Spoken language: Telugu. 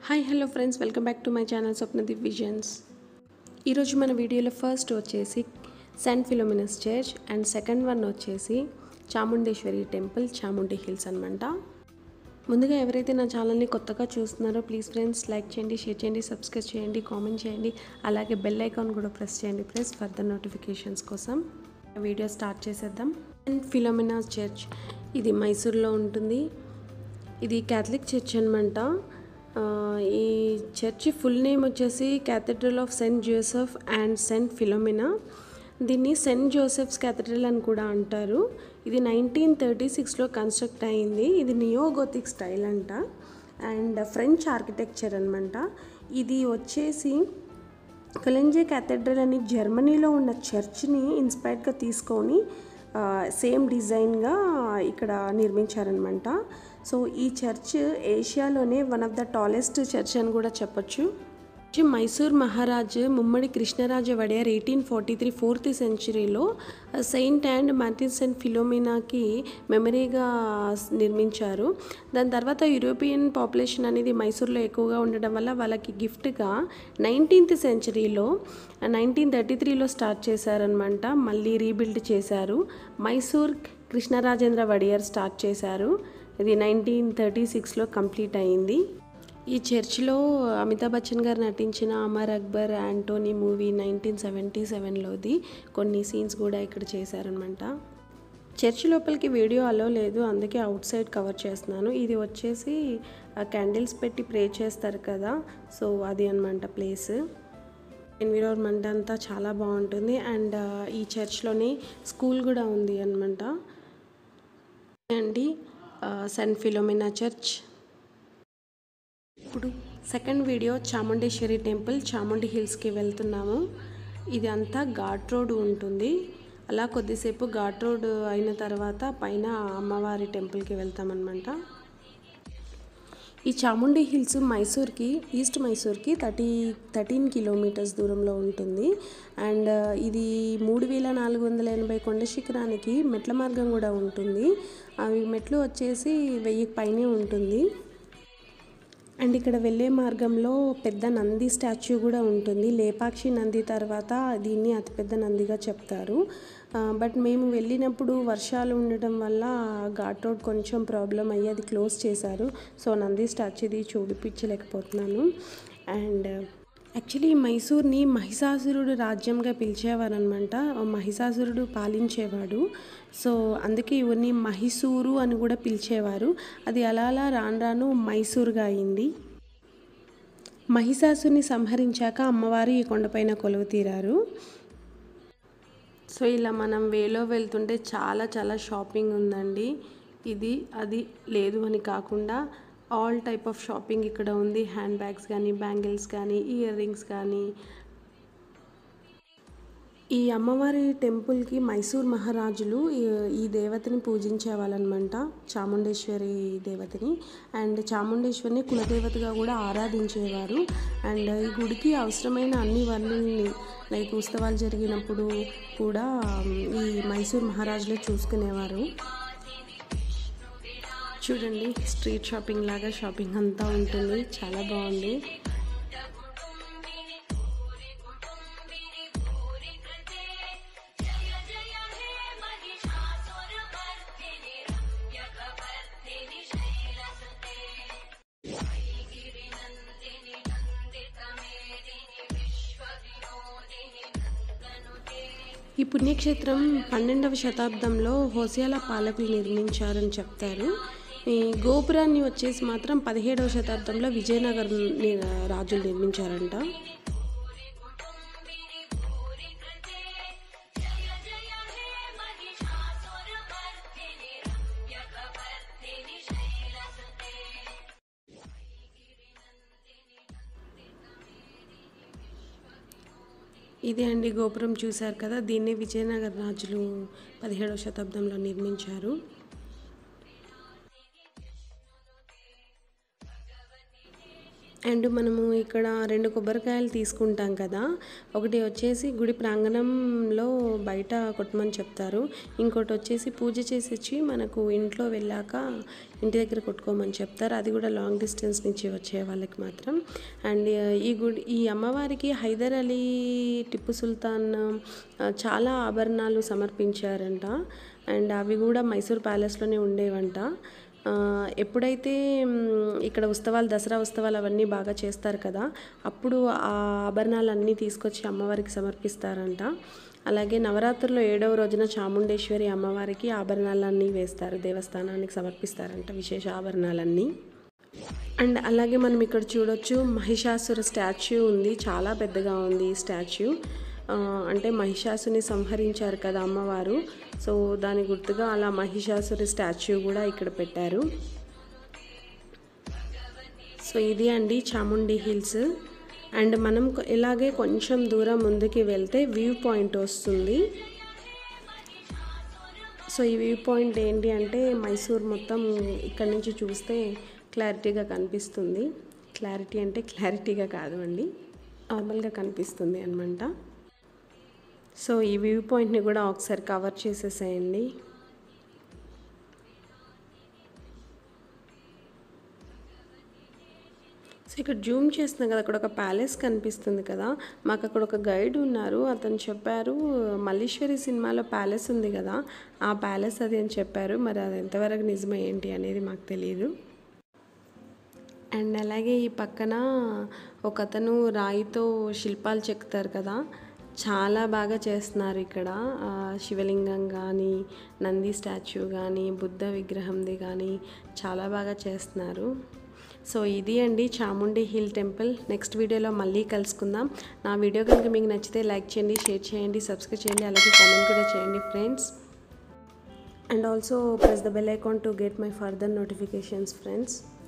hi hello friends welcome back to my channel Swapnadeep Visions ఈరోజు మన వీడియోలో ఫస్ట్ వచ్చేసి saint Philomena's church and second one వచ్చేసి చాముండేశ్వరి టెంపుల్ చాముండి హిల్స్ అనమాట ముందుగా ఎవరైతే నా ఛానల్ని కొత్తగా చూస్తున్నారో ప్లీజ్ ఫ్రెండ్స్ లైక్ చేయండి షేర్ చేయండి సబ్స్క్రైబ్ చేయండి కామెంట్ చేయండి అలాగే బెల్ ఐకాన్ కూడా ప్రెస్ చేయండి ప్రెస్ ఫర్దర్ నోటిఫికేషన్స్ కోసం వీడియో స్టార్ట్ చేసేద్దాం సెంట్ ఫిలోమినా చర్చ్ ఇది మైసూర్లో ఉంటుంది ఇది క్యాథలిక్ చర్చ్ అనమాట ఆ, ఈ చర్చి ఫుల్ నేమ్ వచ్చేసి cathedral of saint Joseph and saint Philomena దీన్ని సెయింట్ జోసెఫ్స్ క్యాథడ్రల్ అని కూడా అంటారు ఇది నైన్టీన్ థర్టీ సిక్స్లో కన్స్ట్రక్ట్ అయింది ఇది నియోగోతిక్ స్టైల్ అంట అండ్ ఫ్రెంచ్ ఆర్కిటెక్చర్ అనమాట ఇది వచ్చేసి కొలెంజే క్యాథడ్రల్ అని జర్మనీలో ఉన్న చర్చ్ని ఇన్స్పైర్డ్గా తీసుకొని సేమ్ డిజైన్గా ఇక్కడ నిర్మించారనమాట సో ఈ చర్చ్ ఏషియాలోనే one of the tallest church అని కూడా చెప్పొచ్చు వచ్చి Mysore Maharaj Mummadi Krishnaraja Wadiyar eighteen forty three fourth సెంచరీలో సెయింట్ అండ్ మార్టిన్ సెయింట్ ఫిలోమినాకి మెమరీగా నిర్మించారు దాని తర్వాత యూరోపియన్ పాపులేషన్ అనేది మైసూర్లో ఎక్కువగా ఉండడం వల్ల వాళ్ళకి గిఫ్ట్గా నైన్టీన్త్ సెంచరీలో నైన్టీన్ థర్టీ త్రీలో స్టార్ట్ చేశారనమాట మళ్ళీ రీబిల్డ్ చేశారు మైసూర్ కృష్ణరాజేంద్ర వడియార్ స్టార్ట్ చేశారు ఇది నైన్టీన్ థర్టీ సిక్స్లో కంప్లీట్ అయింది ఈ చర్చ్లో అమితాబ్ బచ్చన్ గారు నటించిన Amar Akbar Anthony movie nineteen seventy సెవెన్లోది కొన్ని సీన్స్ కూడా ఇక్కడ చేశారనమాట చర్చ్ లోపలికి వీడియో అలో లేదు అందుకే అవుట్ సైడ్ కవర్ చేస్తున్నాను ఇది వచ్చేసి క్యాండిల్స్ పెట్టి ప్రే చేస్తారు కదా సో అది అనమాట ప్లేస్ ఎన్విరాన్మెంట్ అంతా చాలా బాగుంటుంది అండ్ ఈ చర్చ్లోనే స్కూల్ కూడా ఉంది అనమాట అండి సెంట్ ఫిలోమినా చర్చ్ ఇప్పుడు second video Chamundeshwari temple Chamundi హిల్స్కి వెళ్తున్నాము ఇది అంతా ఘాట్ రోడ్ ఉంటుంది అలా కొద్దిసేపు ఘాట్ రోడ్ అయిన తర్వాత పైన అమ్మవారి టెంపుల్కి వెళ్తామన్నమాట ఈ చాముండి హిల్స్ మైసూర్కి ఈస్ట్ మైసూర్కి థర్టీ థర్టీన్ కిలోమీటర్స్ దూరంలో ఉంటుంది అండ్ ఇది మూడు వేల నాలుగు వందల ఎనభై కొండ శిఖరానికి మెట్ల మార్గం కూడా ఉంటుంది అవి మెట్లు వచ్చేసి వెయ్యి పైనే ఉంటుంది అండ్ ఇక్కడ వెళ్ళే మార్గంలో పెద్ద నంది స్టాచ్యూ కూడా ఉంటుంది లేపాక్షి నంది తర్వాత దీన్ని అతిపెద్ద నందిగా చెప్తారు ఆ, బట్ మేము వెళ్ళినప్పుడు వర్షాలు ఉండటం వల్ల ఘాట్ రోడ్ కొంచెం ప్రాబ్లం అయ్యి అది క్లోజ్ చేశారు సో నంది స్టాచ్యూది చూడిపించలేకపోతున్నాను అండ్ యాక్చువల్లీ మైసూర్ని మహిషాసురుడు రాజ్యంగా పిలిచేవారనమాట మహిషాసురుడు పాలించేవాడు సో అందుకే ఇవన్నీ మహిసూరు అని కూడా పిలిచేవారు అది అలా అలా రాను రాను మైసూరుగా అయింది మహిషాసుని సంహరించాక అమ్మవారు ఈ కొండపైన కొలువు తీరారు సో ఇలా మనం వేలో వెళ్తుంటే చాలా చాలా షాపింగ్ ఉందండి ఇది అది లేదు అని కాకుండా ఆల్ టైప్ ఆఫ్ షాపింగ్ ఇక్కడ ఉంది హ్యాండ్ బ్యాగ్స్ కానీ బ్యాంగిల్స్ కానీ ఇయర్ రింగ్స్ కానీ ఈ అమ్మవారి టెంపుల్కి మైసూర్ మహారాజులు ఈ- ఈ దేవతని పూజించేవాళ్ళనమాట చాముండేశ్వరి దేవతని అండ్ చాముండేశ్వరిని కులదేవతగా కూడా ఆరాధించేవారు అండ్ ఈ గుడికి అవసరమైన అన్ని వనరుల్ని లైక్ ఉత్సవాలు జరిగినప్పుడు కూడా ఈ మైసూర్ మహారాజులే చూసుకునేవారు చూడండి స్ట్రీట్ షాపింగ్ లాగా షాపింగ్ అంతా ఉంటుంది చాలా బాగుంది ఈ పుణ్యక్షేత్రం పన్నెండవ శతాబ్దంలో హోసియాల పాలకులు నిర్మించారని చెప్తారు ఈ గోపురాన్ని వచ్చేసి మాత్రం పదిహేడవ శతాబ్దంలో విజయనగరం ని- రాజులు నిర్మించారంట ఇదే అండి గోపురం చూశారు కదా దీన్ని విజయనగర రాజులు పదిహేడవ శతాబ్దంలో నిర్మించారు అండ్ మనము ఇక్కడ రెండు కొబ్బరికాయలు తీసుకుంటాం కదా ఒకటి వచ్చేసి గుడి ప్రాంగణంలో బయట కొట్టమని చెప్తారు ఇంకోటి వచ్చేసి పూజ చేసి వచ్చి మనకు ఇంట్లో వెళ్ళాక ఇంటి దగ్గర కొట్టుకోమని చెప్తారు అది కూడా లాంగ్ డిస్టెన్స్ నుంచి వచ్చే వాళ్ళకి మాత్రం అండ్ ఈ గుడి ఈ అమ్మవారికి హైదర్ అలీ టిప్పు సుల్తాన్ ఆ, చాలా ఆభరణాలు సమర్పించారంట అండ్ అవి కూడా మైసూర్ ప్యాలెస్లోనే ఉండేవంట ఆ, ఎప్పుడైతే మ్, ఇక్కడ ఉత్సవాలు దసరా ఉత్సవాలు అవన్నీ బాగా చేస్తారు కదా అప్పుడు ఆ ఆభరణాలన్నీ తీసుకొచ్చి అమ్మవారికి సమర్పిస్తారంట అలాగే నవరాత్రుల్లో ఏడవ రోజున చాముండేశ్వరి అమ్మవారికి ఆభరణాలన్నీ వేస్తారు దేవస్థానానికి సమర్పిస్తారంట విశేష ఆభరణాలన్నీ అండ్ అలాగే మనం ఇక్కడ చూడొచ్చు మహిషాసుర స్టాచ్యూ ఉంది చాలా పెద్దగా ఉంది ఈ స్టాచ్యూ ఆ, అంటే మహిషాసుని సంహరించారు కదా అమ్మవారు సో దాని గుర్తుగా అలా మహిషాసురి స్టాచ్యూ కూడా ఇక్కడ పెట్టారు సో ఇది అండి చాముండి హిల్స్ అండ్ మనం కొ- ఇలాగే కొంచెం దూరం ముందుకి వెళ్తే వ్యూ పాయింట్ వస్తుంది సో ఈ వ్యూ పాయింట్ ఏంటి అంటే మైసూర్ మొత్తం ఇక్కడ నుంచి చూస్తే క్లారిటీగా కనిపిస్తుంది క్లారిటీ అంటే క్లారిటీగా కాదు అండి నార్మల్గా కనిపిస్తుంది అనమాట సో ఈ వ్యూ పాయింట్ని కూడా ఒకసారి కవర్ చేసేసేయండి సో ఇక్కడ జూమ్ చేస్తున్నాం కదా అక్కడ ఒక ప్యాలెస్ కనిపిస్తుంది కదా మాకు అక్కడ ఒక గైడ్ ఉన్నారు అతను చెప్పారు మల్లీశ్వరి సినిమాలో ప్యాలెస్ ఉంది కదా ఆ ప్యాలెస్ అది అని చెప్పారు మరి అది ఎంతవరకు నిజమే ఏంటి అనేది మాకు తెలియదు అండ్ అలాగే ఈ పక్కన ఒక అతను రాయితో శిల్పాలు చెక్కుతారు కదా చాలా బాగా చేస్తున్నారు ఇక్కడ ఆ, శివలింగం కానీ నంది స్టాచ్యూ కానీ బుద్ధ విగ్రహంది కానీ చాలా బాగా చేస్తున్నారు సో ఇది అండి చాముండి హిల్ టెంపుల్ నెక్స్ట్ వీడియోలో మళ్ళీ కలుసుకుందాం నా వీడియో కనుక మీకు నచ్చితే లైక్ చేయండి షేర్ చేయండి సబ్స్క్రైబ్ చేయండి అలాగే కామెంట్ కూడా చేయండి friends and also press the bell icon to get my further notifications friends